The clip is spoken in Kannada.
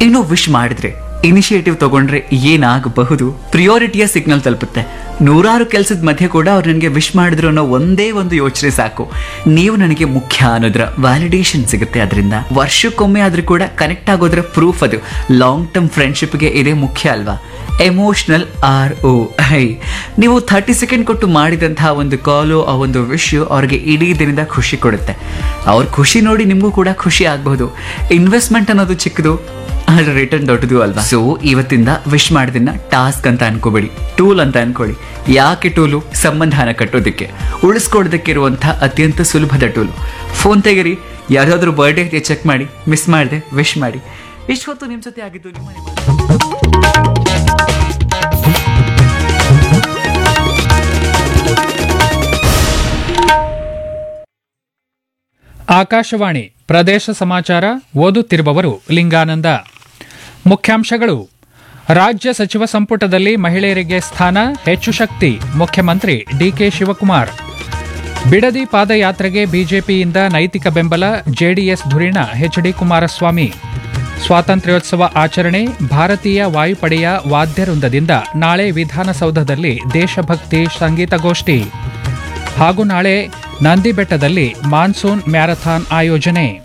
ಇನ್ನು ವಿಶ್ ಮಾಡಿದ್ರೆ ಇನಿಷಿಯೇಟಿವ್ ತಗೊಂಡ್ರೆ ಏನಾಗಬಹುದು ಪ್ರಿಯಾರಿಟಿಯ ಸಿಗ್ನಲ್ ತಲುಪುತ್ತೆ ನೂರಾರು ಕೆಲಸದ ಮಧ್ಯೆ ಕೂಡ ಅವ್ರು ನನಗೆ ವಿಶ್ ಮಾಡಿದ್ರು ಅನ್ನೋ ಒಂದೇ ಒಂದು ಯೋಚನೆ ಸಾಕು ನೀವು ನನಗೆ ಮುಖ್ಯ ಅನ್ನೋದ್ರ ವ್ಯಾಲಿಡೇಷನ್ ಸಿಗುತ್ತೆ ಅದರಿಂದ ವರ್ಷಕ್ಕೊಮ್ಮೆ ಆದ್ರೂ ಕೂಡ ಕನೆಕ್ಟ್ ಆಗೋದ್ರ ಪ್ರೂಫ್ ಅದು ಲಾಂಗ್ ಟರ್ಮ್ ಫ್ರೆಂಡ್ಶಿಪ್ಗೆ ಇದೇ ಮುಖ್ಯ ಅಲ್ವಾ ಎಮೋಷನಲ್ ಆರ್ ಓ ಐ ನೀವು ಥರ್ಟಿ ಸೆಕೆಂಡ್ ಕೊಟ್ಟು ಮಾಡಿದಂತಹ ಒಂದು ಕಾಲು ಆ ಒಂದು ವಿಷಯ ಅವ್ರಿಗೆ ಇಡೀ ದಿನದ ಖುಷಿ ಕೊಡುತ್ತೆ ಅವ್ರ ಖುಷಿ ನೋಡಿ ನಿಮಗೂ ಕೂಡ ಖುಷಿ ಆಗಬಹುದು ಇನ್ವೆಸ್ಟ್ಮೆಂಟ್ ಅನ್ನೋದು ಚಿಕ್ಕದು ಅದ್ರ ರಿಟರ್ನ್ ದೊಡ್ಡದು ಅಲ್ವಾ ಸೊ ಇವತ್ತಿಂದ ವಿಶ್ ಮಾಡಿದನ್ನ ಟಾಸ್ಕ್ ಅಂತ ಅನ್ಕೋಬೇಡಿ ಟೂಲ್ ಅಂತ ಅನ್ಕೊಳ್ಳಿ ಯಾಕೆ ಟೂಲು ಸಂಬಂಧನ ಕಟ್ಟೋದಕ್ಕೆ ಉಳಿಸ್ಕೊಡೋದಕ್ಕೆ ಇರುವಂತಹ ಅತ್ಯಂತ ಸುಲಭದ ಟೂಲು ಫೋನ್ ತೆಗೀರಿ ಯಾವ್ದಾದ್ರು ಬರ್ಡೇ ಇದೆ ಚೆಕ್ ಮಾಡಿ ಮಿಸ್ ಮಾಡಿದೆ ವಿಶ್ ಮಾಡಿ ಇಷ್ಟೊತ್ತು ನಿಮ್ಮ ಜೊತೆ ಆಗಿದ್ದು ನಿಮ್ಮ ನಿಮ್ಮ ಆಕಾಶವಾಣಿ ಪ್ರದೇಶ ಸಮಾಚಾರ ಓದುತ್ತಿರುವವರು ಲಿಂಗಾನಂದ ಮುಖ್ಯಾಂಶಗಳು ರಾಜ್ಯ ಸಚಿವ ಸಂಪುಟದಲ್ಲಿ ಮಹಿಳೆಯರಿಗೆ ಸ್ಥಾನ ಹೆಚ್ಚು ಶಕ್ತಿ ಮುಖ್ಯಮಂತ್ರಿ ಡಿಕೆ ಶಿವಕುಮಾರ್ ಬಿಡದಿ ಪಾದಯಾತ್ರೆಗೆ ಬಿಜೆಪಿಯಿಂದ ನೈತಿಕ ಬೆಂಬಲ ಜೆಡಿಎಸ್ ಧುರೀಣ ಎಚ್ಡಿ ಕುಮಾರಸ್ವಾಮಿ ಸ್ವಾತಂತ್ರ್ಯೋತ್ಸವ ಆಚರಣೆ ಭಾರತೀಯ ವಾಯುಪಡೆಯ ವಾದ್ಯವೃಂದದಿಂದ ನಾಳೆ ವಿಧಾನಸೌಧದಲ್ಲಿ ದೇಶಭಕ್ತಿ ಸಂಗೀತಗೋಷ್ಠಿ ಹಾಗೂ ನಾಳೆ ನಂದಿಬೆಟ್ಟದಲ್ಲಿ ಮಾನ್ಸೂನ್ ಮ್ಯಾರಥಾನ್ ಆಯೋಜನೆ